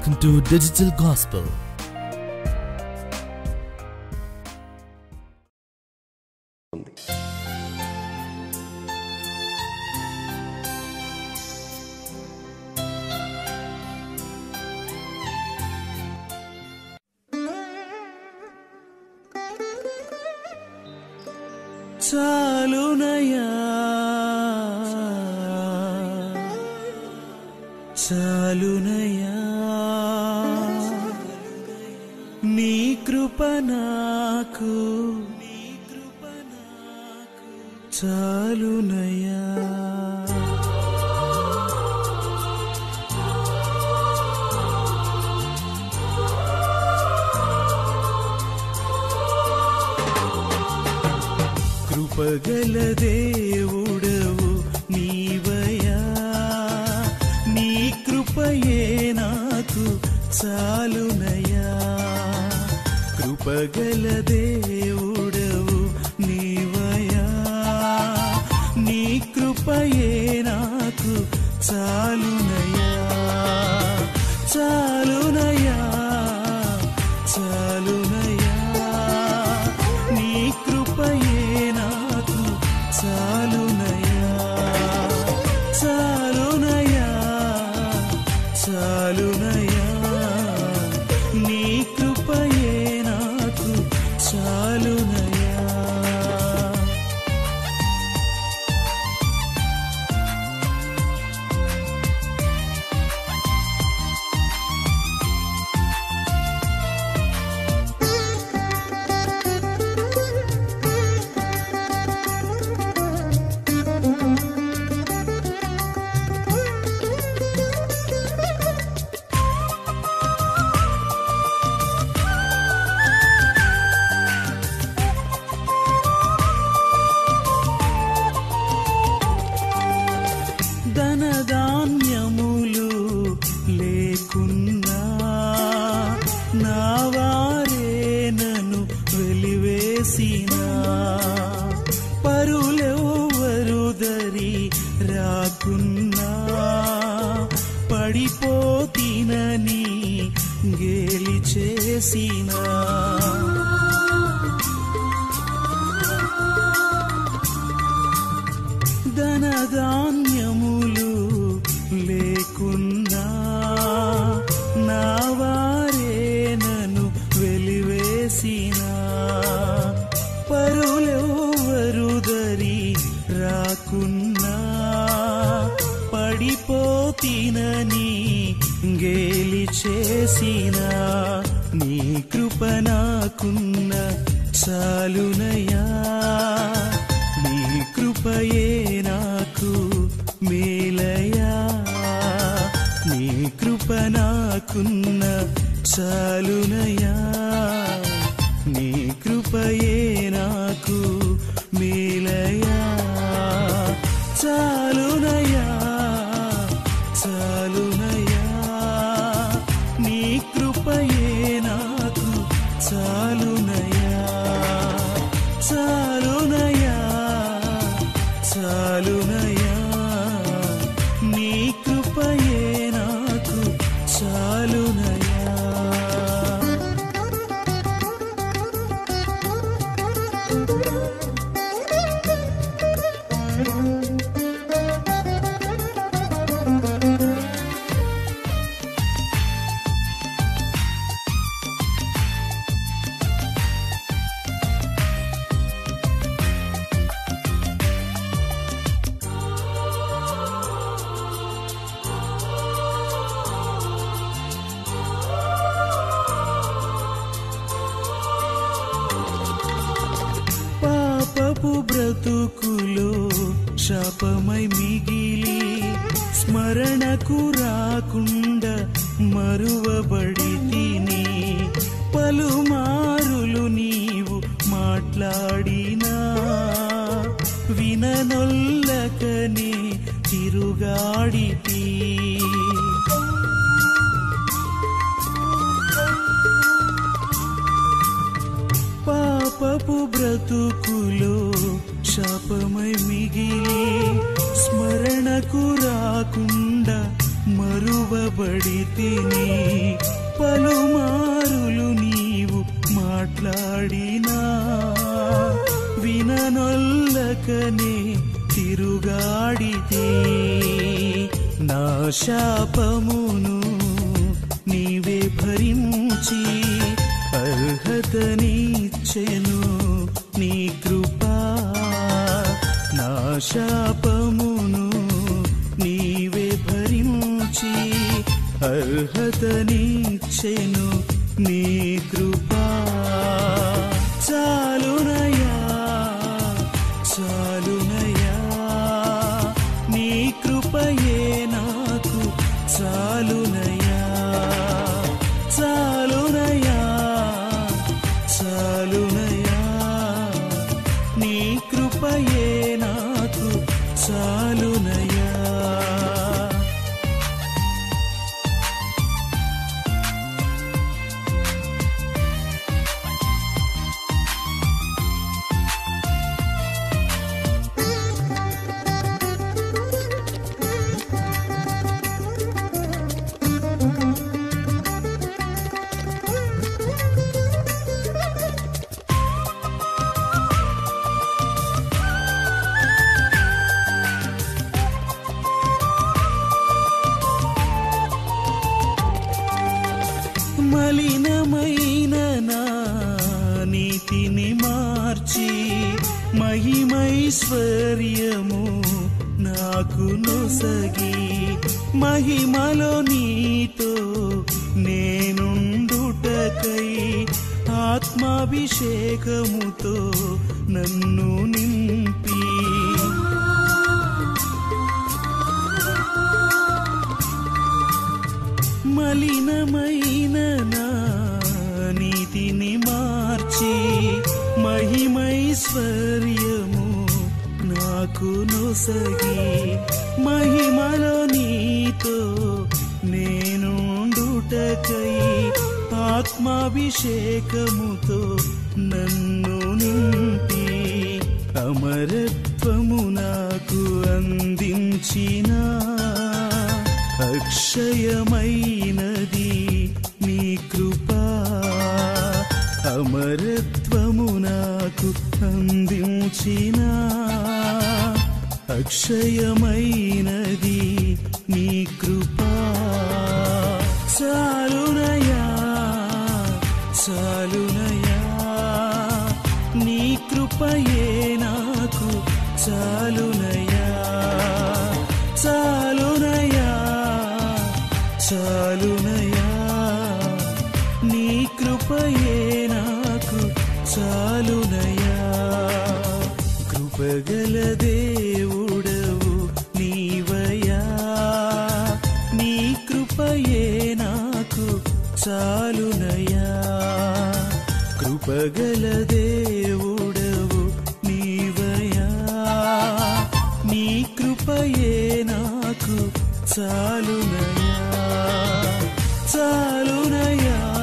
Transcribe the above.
Welcome to Digital Gospel. ఉంది చాలునయా చాలునయా నీ కృప నాకు చాలునయా కృపగల దేవుడవు నీవయా నీ కృపయే నాకు చాలునయా కృపగల దేవుడవు నీవయా నీ కృపయే నాకు చాలునయా చాలునయా చాలునయా నీ కృపయే నాకు చాలునయా చాలునయా చాలునయా నీ కృపయే నాకు చాలునయా ధనధాన్యములు లేకున్నా నా వారే నన్ను వెలివేసిన పరులెవ్వరు దరి రాకున్నా పడిపోతినని గేలి చేసినా ధనధాన్యములు లేకున్నా నా వారే నన్ను వెలివేసిన పరులెవ్వరు దరి రాకున్నా పడిపోతినని గేలి చేసిన నీ కృప నాకున్న చాలునయా నీ కృపయే నాకు మేలయా నీ కృప నాకున్న చాలునయా నీ కృపయే నాకు మేలయా చాలునయా చాలునయా నీ కృపయే నాకు చాలునయా చాలునయా చాలునయా నీ కృపయే నాకు చాలునయా పాపపు బ్రతుకులో శాపమై మిగిలి స్మరణకు రాకుండా మరువబడి తిని పలుమారులు నీవు మాట్లాడినా విననొల్లకనే తిరుగాడితి పాపపు బ్రతుకులో శాపమై మిగిలి స్మరణకు రాకుండా మరువబడి తిని పలుమారులు నీవు మాట్లాడినా విననొల్లకనే తిరుగాడితే నా శాపమును నీవే భరించి అర్హతనిచ్చెను నీ కృపా నా శాపమును నీవే భరించి అర్హతనిచ్చెను నీ కృపా చాలునయా చాలునయా నీ కృపయే నాకు చాలునయా చాలునయా చాలునయా నీ కృపయే నాకు చాలునయా మలినమైన నా నీతిని మార్చి మహిమైశ్వర్యము నాకు నొసగి మహిమలో నీతో నేనుండుటకై ఆత్మాభిషేకముతో నన్ను నింపి మలినమైన నా నీతిని మార్చి మహిమైశ్వర్యము నాకు నొసగి మహిమలో నీతో నేనుండుటకై ఆత్మాభిషేకముతో నన్ను నింపి అమరత్వము నాకు అందించినా అక్షయమైనది నీ కృపా అమరత్వము నాకు అందించిన అక్షయమైనది నీ కృపా చాలునయా చాలునయా నీ కృపయే నాకు చాలునయా చాలునయా చాలునయా నీ కృపయే నాకు చాలునయా కృపగల దేవుడవు నీవయా నీ కృపయే నాకు చాలునయా కృపగల దేవుడవు నీవయా నీ కృపయే నాకు చాలునయా చాలునయా